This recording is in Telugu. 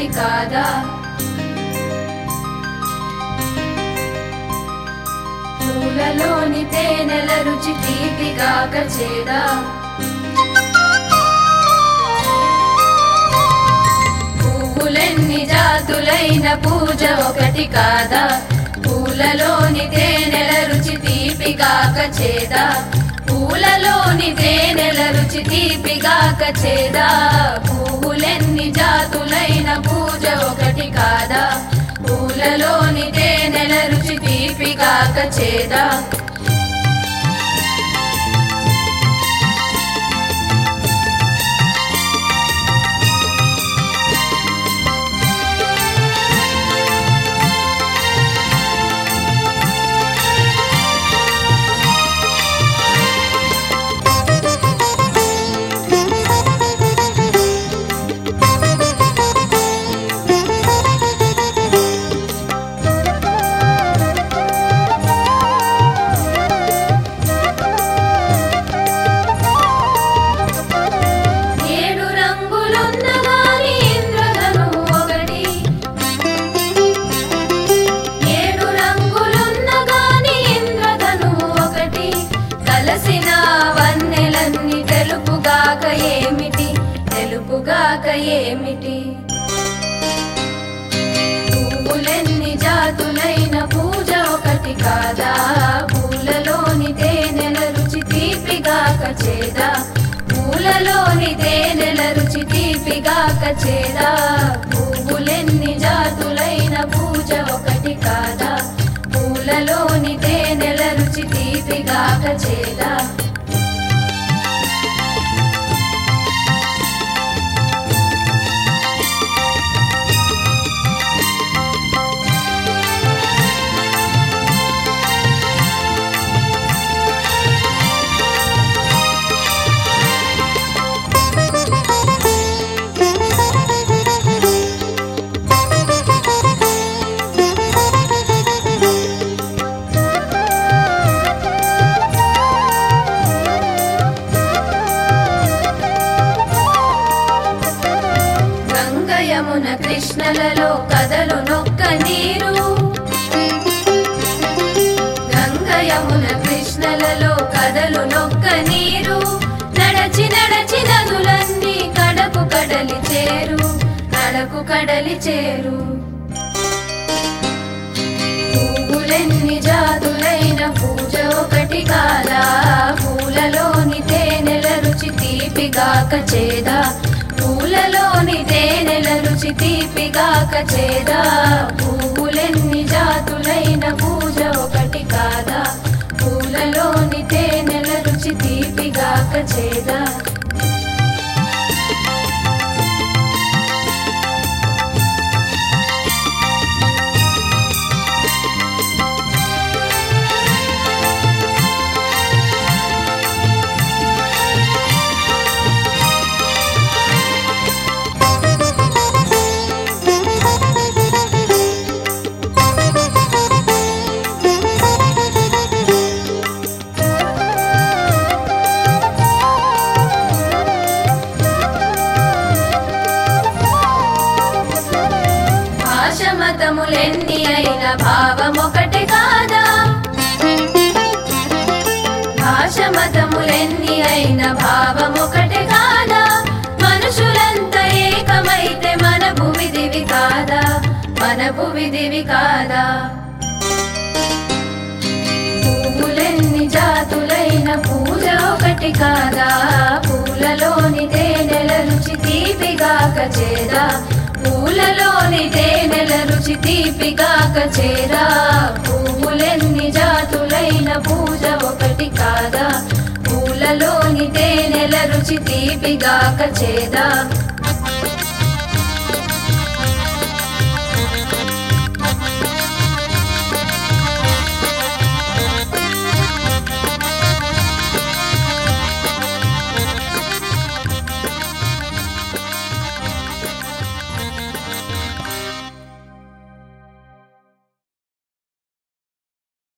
ఒకటి కాదా పూలలోని తేనెల రుచి తీపిగాక చేదా పువ్వులెన్ని జాతులైన పూజ ఒకటి కాదా పూలలోని తేనెల రుచి తీపిగాక చేదా పూలలోని తేనెల రుచి తీపిగాక చేదా పువ్వులెన్ని జాతులైన పూజ ఒకటి కాదా పూలలోని తేనెల రుచి తీపిగాక చేదా ఏడు రంగులున్న గాని ఇంద్రధనువు ఒకటి ఏడు రంగులున్న గాని ఇంద్రధనువు ఒకటి కలసిన వన్నెలన్నీ తెలుపుగాక ఏమిటి తెలుపుగాక ఏమిటి పువ్వులెన్ని జాతులైన పూజ ఒకటి కాదా పూలలోని తేనెల రుచి తీపిగాక చేదా పూలలోని తేనెల రుచి తీపిగాక చేదా పువ్వులెన్ని జాతులైన పూజ ఒకటి కాదా పూలలోని తేనెల రుచి తీపిగాక చేదా గంగయమున కృష్ణలలో కదలు నొక్క నీరు గంగయమున కృష్ణలలో కదలు నొక్క నీరు నడచి నడచి నదులన్నీ కడకు కడలి చేరు కడకు కడలి చేరు పువ్వులెన్ని జాతులైన పూజ ఒకటి కాదా పూలలోని తేనెల రుచి తీపిగాక చేదా పూలలోని తేనెల రుచి తీపిగాక చేదా పువ్వులెన్ని జాతులైన పూజ ఒకటి కాదా పూలలోని తేనెల రుచి తీపిగాక చేదా భాషమతములెన్ని అయిన భావమొకటి కాదా భాషమతములెన్ని అయిన భావమొకటి కాదా మనుషులంతా ఏకమైతే మన భూమిదివి కాదా మన భూమిదివి కాదా పువ్వులెన్ని జాతులైన పూజ ఒకటి కాదా పూలలోని తేనెల రుచి తీపిగాక చేదా పూలలోని తేనెల రుచి తీపిగాక చేదా పువ్వులెన్ని జాతులైన పూజ ఒకటి కాదా పూలలోని తేనెల రుచి తీపిగాక చేదా